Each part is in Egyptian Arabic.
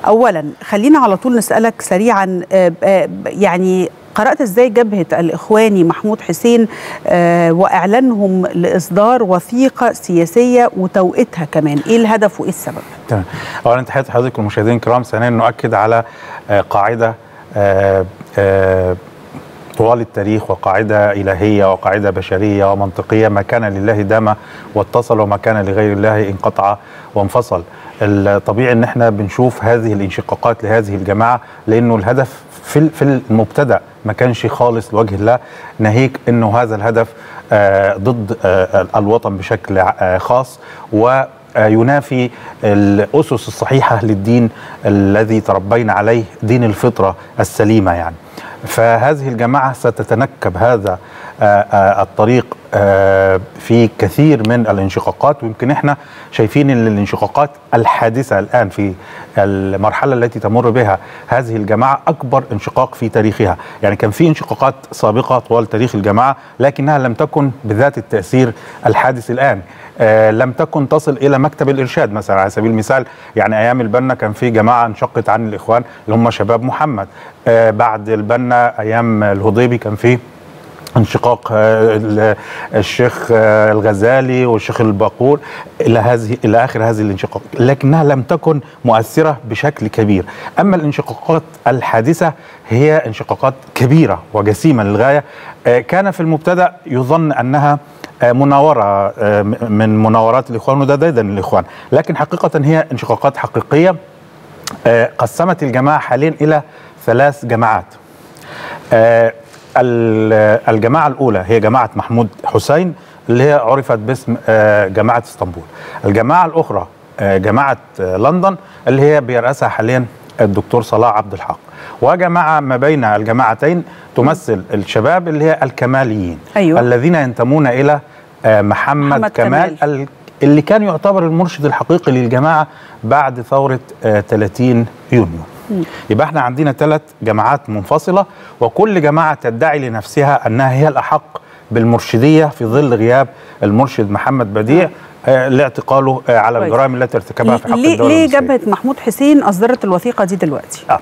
اولا خلينا على طول نسالك سريعا آه، آه، يعني قرأت ازاي جبهة الإخواني محمود حسين آه وإعلانهم لإصدار وثيقة سياسية وتوقيتها كمان إيه الهدف وإيه السبب؟ تمام اولا تحياتي لحضرتك والمشاهدين الكرام ثانيا نؤكد على آه، قاعده آه، آه، طوال التاريخ وقاعده الهيه وقاعده بشريه ومنطقيه ما كان لله دام واتصل وما كان لغير الله انقطع وانفصل الطبيعي ان احنا بنشوف هذه الانشقاقات لهذه الجماعه لانه الهدف في ال- في المبتدا ما كانش خالص لوجه الله ناهيك انه هذا الهدف آه، ضد آه، الوطن بشكل آه، خاص و آه، ينافي الأسس الصحيحة للدين الذي تربينا عليه دين الفطرة السليمة يعني فهذه الجماعة ستتنكب هذا آه، آه، الطريق آه، في كثير من الانشقاقات ويمكن احنا شايفين ان الانشقاقات الحادثة الآن في المرحلة التي تمر بها هذه الجماعة أكبر انشقاق في تاريخها يعني كان في انشقاقات سابقة طوال تاريخ الجماعة لكنها لم تكن بذات التأثير الحادث الآن آه، لم تكن تصل الى مكتب الارشاد مثلا على سبيل المثال يعني ايام البنا كان في جماعه انشقت عن الاخوان اللي هم شباب محمد آه، بعد البنا ايام الهضيبي كان في انشقاق آه، ال- الشيخ آه، الغزالي والشيخ الباقور الى هذه الى اخر هذه الانشقاق لكنها لم تكن مؤثره بشكل كبير اما الانشقاقات الحادثه هي انشقاقات كبيره وجسيمه للغايه آه، كان في المبتدا يظن انها آه، مناورة آه، م- من مناورات الإخوان وده ديدن الإخوان لكن حقيقة هي انشقاقات حقيقية آه، قسمت الجماعة حاليا إلى ثلاث جماعات آه، ال- الجماعة الأولى هي جماعة محمود حسين اللي هي عرفت باسم آه، جماعة اسطنبول الجماعة الأخرى آه، جماعة آه، لندن اللي هي بيرأسها حاليا الدكتور صلاح عبد الحق وجماعة ما بين الجماعتين تمثل الشباب اللي هي الكماليين أيوة. الذين ينتمون إلى آه، محمد, محمد محمد كمال, كمال. ال- اللي كان يعتبر المرشد الحقيقي للجماعة بعد ثورة آه، 30 يونيو يبقى احنا عندنا ثلاث جماعات منفصلة وكل جماعة تدعي لنفسها أنها هي الأحق بالمرشدية في ظل غياب المرشد محمد بديع آه، لاعتقاله آه، على كويس. الجرائم التي ارتكبها في حق ليه الدولة ليه المصرية. جبهة محمود حسين أصدرت الوثيقة دي دلوقتي؟ آه.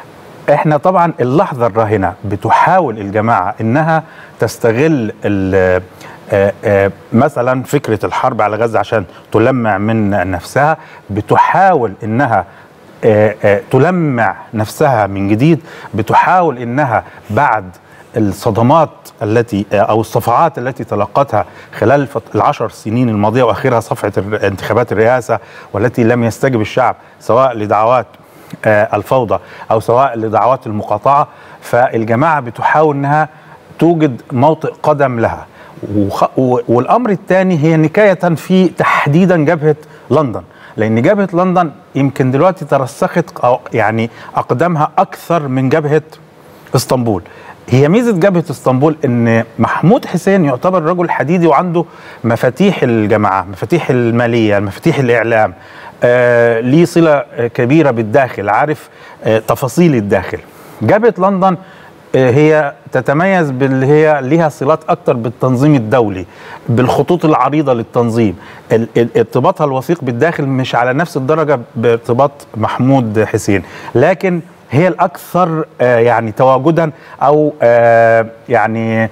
احنا طبعا اللحظه الراهنه بتحاول الجماعه انها تستغل ال- آه، آه، مثلا فكره الحرب على غزه عشان تلمع من نفسها بتحاول انها آه، آه، تلمع نفسها من جديد بتحاول انها بعد الصدمات التي او الصفعات التي تلقتها خلال الفت- العشر سنين الماضيه واخرها صفعه الر- انتخابات الرئاسه والتي لم يستجب الشعب سواء لدعوات آه، الفوضى او سواء لدعوات المقاطعه فالجماعه بتحاول انها توجد موطئ قدم لها وخ... و- والامر الثاني هي نكايه في تحديدا جبهه لندن لان جبهه لندن يمكن دلوقتي ترسخت أو يعني اقدامها اكثر من جبهه اسطنبول هي ميزه جبهه اسطنبول ان محمود حسين يعتبر رجل حديدي وعنده مفاتيح الجماعه مفاتيح الماليه مفاتيح الاعلام آه ليه صله آه، كبيره بالداخل عارف آه تفاصيل الداخل جبهه لندن آه، هي تتميز باللي هي ليها صلات اكتر بالتنظيم الدولي بالخطوط العريضه للتنظيم ال- ال- ارتباطها الوثيق بالداخل مش على نفس الدرجه بارتباط محمود حسين لكن هي الاكثر آه، يعني تواجدا او آه، يعني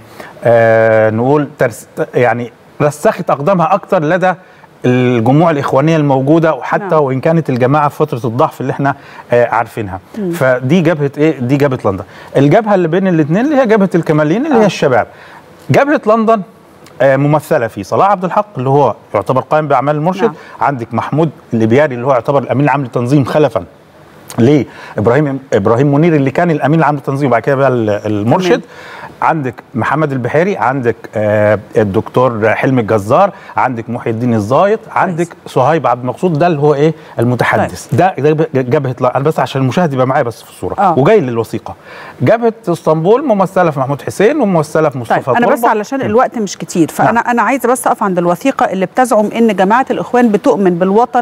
آه، نقول ترس يعني رسخت اقدامها اكتر لدى الجموع الاخوانيه الموجوده وحتى نعم. وان كانت الجماعه في فتره الضعف اللي احنا آه، عارفينها فدي جبهه ايه دي جبهه لندن الجبهه اللي بين الاثنين اللي هي جبهه الكماليين اللي هي آه. الشباب جبهه لندن آه، ممثله في صلاح عبد الحق اللي هو يعتبر قائم باعمال المرشد نعم. عندك محمود الليبياري اللي هو يعتبر الامين العام للتنظيم خلفا ليه ابراهيم ابراهيم منير اللي كان الامين العام للتنظيم وبعد كده بقى ال- المرشد عندك محمد البحيري عندك آه الدكتور حلمي الجزار عندك محي الدين الزايط عندك صهيب عبد المقصود ده اللي هو ايه المتحدث ده ده جبهه لا انا بس عشان المشاهد يبقى معايا بس في الصوره آه. وجاي للوثيقه جبهه اسطنبول ممثله في محمود حسين وممثله في مصطفى طيب انا بس طلبة. علشان الوقت مش كتير فانا نعم. انا عايز بس اقف عند الوثيقه اللي بتزعم ان جماعه الاخوان بتؤمن بالوطن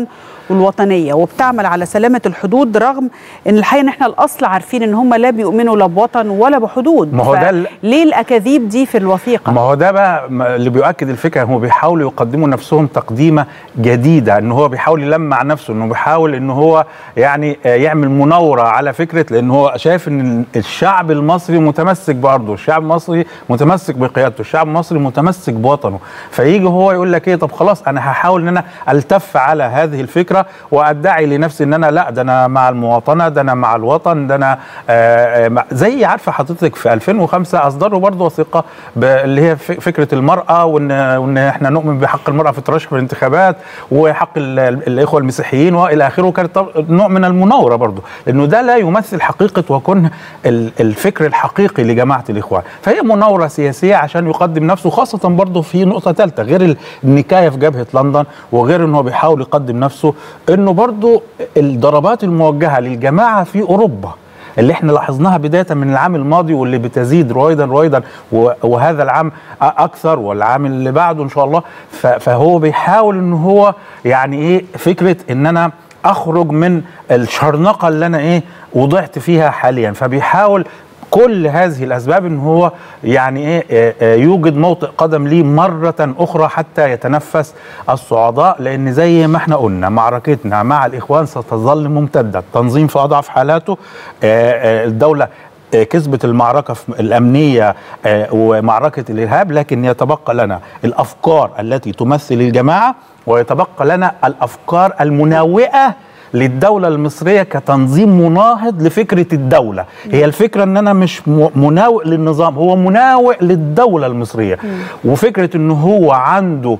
والوطنيه وبتعمل على سلامه الحدود رغم ان الحقيقه ان احنا الاصل عارفين ان هم لا بيؤمنوا لا بوطن ولا بحدود ما هو ده ال- ليه الاكاذيب دي في الوثيقه ما هو ده بقى ما- اللي بيؤكد الفكره هم بيحاولوا يقدموا نفسهم تقديمه جديده ان هو بيحاول يلمع نفسه انه بيحاول ان هو يعني آه، يعمل مناوره على فكره لان هو شايف ان الشعب المصري متمسك بارضه، الشعب المصري متمسك بقيادته، الشعب المصري متمسك بوطنه، فيجي هو يقول لك ايه طب خلاص انا هحاول ان انا التف على هذه الفكره وادعي لنفسي ان انا لا ده انا مع المواطنه ده انا مع الوطن ده انا آه، آه، مع- زي عارفه حضرتك في 2005 اصدروا برضه وثيقه ب- اللي هي ف- فكره المراه وان وان احنا نؤمن بحق المراه في الترشح في الانتخابات وحق ال- ال- الاخوه المسيحيين والى اخره كانت طب- نوع من المناوره برضه لانه ده لا يمثل حقيقه وكن ال- الفكر الحقيقي لجماعه الاخوان فهي مناوره سياسيه عشان يقدم نفسه خاصه برضه في نقطه ثالثه غير النكايه في جبهه لندن وغير انه بيحاول يقدم نفسه انه برضه الضربات الموجهه للجماعه في اوروبا اللي احنا لاحظناها بدايه من العام الماضي واللي بتزيد رويدا رويدا و- وهذا العام أ- اكثر والعام اللي بعده ان شاء الله ف- فهو بيحاول ان هو يعني ايه فكره ان انا اخرج من الشرنقه اللي انا ايه وضعت فيها حاليا فبيحاول كل هذه الاسباب ان هو يعني ايه آه، آه، يوجد موطئ قدم ليه مره اخرى حتى يتنفس الصعداء لان زي ما احنا قلنا معركتنا مع الاخوان ستظل ممتده التنظيم في اضعف حالاته آه، آه، الدوله آه، كسبت المعركة في- الأمنية آه، ومعركة الإرهاب لكن يتبقى لنا الأفكار التي تمثل الجماعة ويتبقى لنا الأفكار المناوئة للدولة المصرية كتنظيم مناهض لفكرة الدولة هي الفكرة ان انا مش م- مناوئ للنظام هو مناوئ للدولة المصرية وفكرة ان هو عنده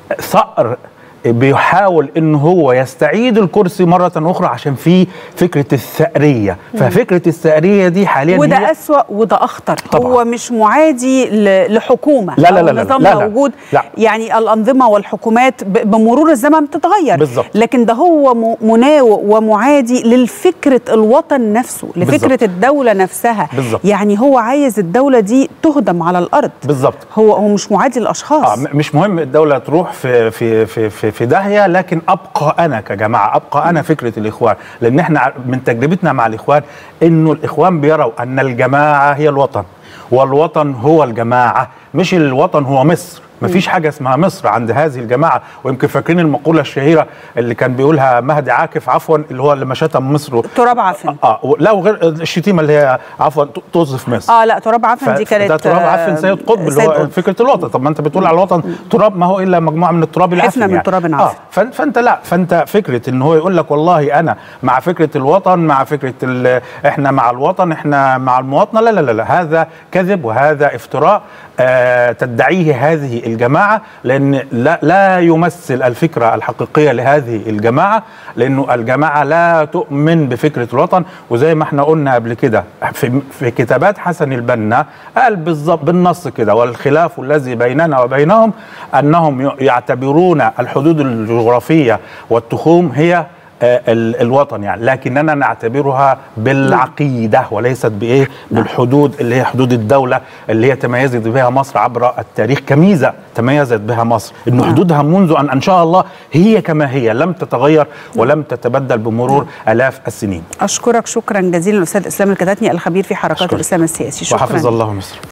ثأر بيحاول ان هو يستعيد الكرسي مرة اخرى عشان في فكرة الثأرية ففكرة الثأرية دي حاليا وده هي أسوأ وده أخطر طبعاً. هو مش معادي ل- لحكومة لا لا أو لا لا نظام لا لا. موجود لا. يعني الأنظمة والحكومات ب- بمرور الزمن بتتغير بالظبط. لكن ده هو م- مناوئ ومعادي للفكرة الوطن نفسه لفكرة بالظبط. الدولة نفسها بالظبط. يعني هو عايز الدولة دي تهدم على الأرض بالظبط هو هو مش معادي للأشخاص آه م- مش مهم الدولة تروح في في في في, في داهية لكن ابقى انا كجماعة ابقى انا فكرة الاخوان لان احنا ع- من تجربتنا مع الاخوان انه الاخوان بيروا ان الجماعة هي الوطن والوطن هو الجماعة مش الوطن هو مصر مفيش حاجة اسمها مصر عند هذه الجماعة ويمكن فاكرين المقولة الشهيرة اللي كان بيقولها مهدي عاكف عفوا اللي هو لما شتم مصر تراب عفن اه و- لا وغير الشتيمة اللي هي عفوا ت- توصف مصر اه لا تراب عفن دي ف- كانت ده تراب عفن آه، سيد قطب اللي سيد هو قطب. فكره الوطن طب ما انت بتقول على الوطن تراب ما هو الا مجموعه من التراب العفن حفنة من يعني. تراب اه عفن. فن- فانت لا فانت فكره ان هو يقول لك والله انا مع فكره الوطن مع فكره ال- احنا مع الوطن احنا مع المواطنه لا لا لا, لا هذا كذب وهذا افتراء آه تدعيه هذه الجماعه لان لا لا يمثل الفكره الحقيقيه لهذه الجماعه لانه الجماعه لا تؤمن بفكره الوطن وزي ما احنا قلنا قبل كده في, في كتابات حسن البنا قال بالظبط بالنص كده والخلاف الذي بيننا وبينهم انهم ي- يعتبرون الحدود الجغرافيه والتخوم هي آه، ال- الوطن يعني لكننا نعتبرها بالعقيده وليست بايه بالحدود اللي هي حدود الدوله اللي هي تميزت بها مصر عبر التاريخ كميزه تميزت بها مصر ان حدودها منذ ان ان شاء الله هي كما هي لم تتغير ولم تتبدل بمرور الاف السنين اشكرك شكرا جزيلا الاستاذ اسلام الكتاتني الخبير في حركات أشكرك. الاسلام السياسي شكرا وحفظ الله مصر